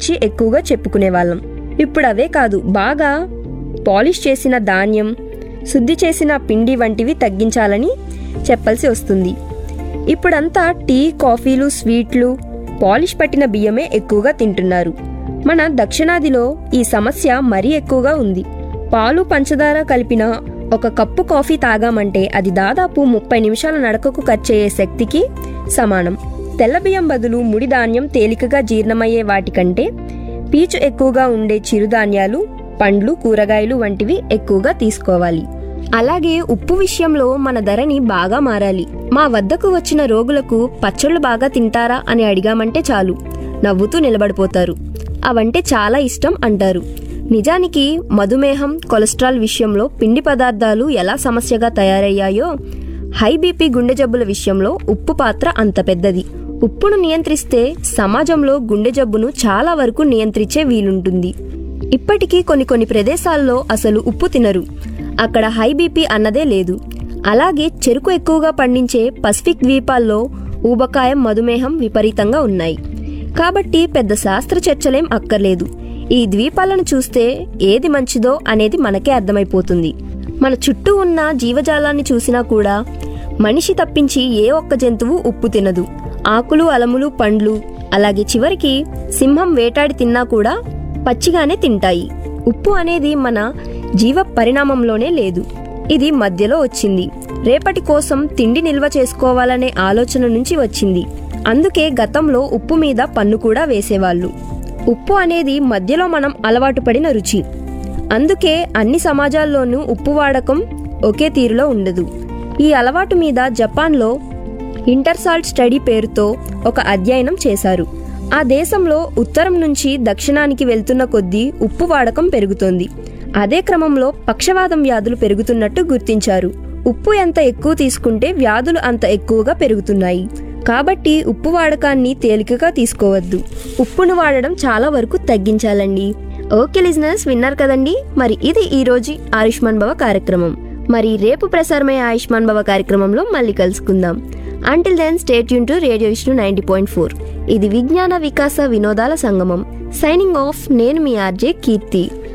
గురించి ఎక్కువగా చెప్పుకునేవాళ్ళం ఇప్పుడు అవే కాదు బాగా పాలిష్ చేసిన ధాన్యం శుద్ధి చేసిన పిండి వంటివి తగ్గించాలని చెప్పాల్సి వస్తుంది ఇప్పుడంతా టీ కాఫీలు స్వీట్లు పాలిష్ పట్టిన బియ్యమే ఎక్కువగా తింటున్నారు మన దక్షిణాదిలో ఈ సమస్య మరీ ఎక్కువగా ఉంది పాలు పంచదార కలిపిన ఒక కప్పు కాఫీ తాగామంటే అది దాదాపు ముప్పై నిమిషాల నడకకు ఖర్చయ్యే శక్తికి సమానం తెల్ల బియ్యం బదులు ముడి ధాన్యం తేలికగా జీర్ణమయ్యే వాటికంటే పీచు ఎక్కువగా ఉండే చిరుధాన్యాలు పండ్లు కూరగాయలు వంటివి ఎక్కువగా తీసుకోవాలి అలాగే ఉప్పు విషయంలో మన ధరని బాగా మారాలి మా వద్దకు వచ్చిన రోగులకు పచ్చళ్ళు బాగా తింటారా అని అడిగామంటే చాలు నవ్వుతూ నిలబడిపోతారు అవంటే చాలా ఇష్టం అంటారు నిజానికి మధుమేహం కొలెస్ట్రాల్ విషయంలో పిండి పదార్థాలు ఎలా సమస్యగా తయారయ్యాయో హై బీపీ గుండె జబ్బుల విషయంలో ఉప్పు పాత్ర అంత పెద్దది ఉప్పును నియంత్రిస్తే సమాజంలో గుండె జబ్బును చాలా వరకు నియంత్రించే వీలుంటుంది ఇప్పటికీ కొన్ని కొన్ని ప్రదేశాల్లో అసలు ఉప్పు తినరు అక్కడ హై బీపీ అన్నదే లేదు అలాగే చెరుకు ఎక్కువగా పండించే పసిఫిక్ ద్వీపాల్లో ఊబకాయం మధుమేహం విపరీతంగా ఉన్నాయి కాబట్టి పెద్ద శాస్త్ర చర్చలేం అక్కర్లేదు ఈ ద్వీపాలను చూస్తే ఏది మంచిదో అనేది మనకే అర్థమైపోతుంది మన చుట్టూ ఉన్న జీవజాలాన్ని చూసినా కూడా మనిషి తప్పించి ఏ ఒక్క జంతువు ఉప్పు తినదు ఆకులు అలములు పండ్లు అలాగే చివరికి సింహం వేటాడి తిన్నా కూడా పచ్చిగానే తింటాయి ఉప్పు అనేది మన జీవ పరిణామంలోనే లేదు ఇది మధ్యలో వచ్చింది రేపటి కోసం తిండి నిల్వ చేసుకోవాలనే ఆలోచన నుంచి వచ్చింది అందుకే గతంలో ఉప్పు మీద పన్ను కూడా వేసేవాళ్ళు ఉప్పు అనేది మధ్యలో మనం అలవాటు పడిన రుచి అందుకే అన్ని సమాజాల్లోనూ ఉప్పు వాడకం ఒకే తీరులో ఉండదు ఈ అలవాటు మీద జపాన్లో ఇంటర్సాల్ట్ స్టడీ పేరుతో ఒక అధ్యయనం చేశారు ఆ దేశంలో ఉత్తరం నుంచి దక్షిణానికి వెళ్తున్న కొద్దీ ఉప్పు వాడకం పెరుగుతోంది అదే క్రమంలో పక్షవాతం వ్యాధులు పెరుగుతున్నట్టు గుర్తించారు ఉప్పు ఎంత ఎక్కువ తీసుకుంటే వ్యాధులు అంత ఎక్కువగా పెరుగుతున్నాయి కాబట్టి ఉప్పు వాడకాన్ని తేలికగా తీసుకోవద్దు ఉప్పును వాడడం చాలా వరకు తగ్గించాలండి ఓకే లిజనర్స్ విన్నారు కదండి మరి ఇది ఈ రోజు ఆయుష్మాన్ భవ కార్యక్రమం మరి రేపు ప్రసారమయ్యే ఆయుష్మాన్ భవ కార్యక్రమంలో మళ్ళీ కలుసుకుందాం అంటిల్ దెన్ స్టేట్ యూన్ to radio Vishnu ninety point four ఇది విజ్ఞాన వికాస వినోదాల సంగమం సైనింగ్ ఆఫ్ నేను మీ ఆర్జే కీర్తి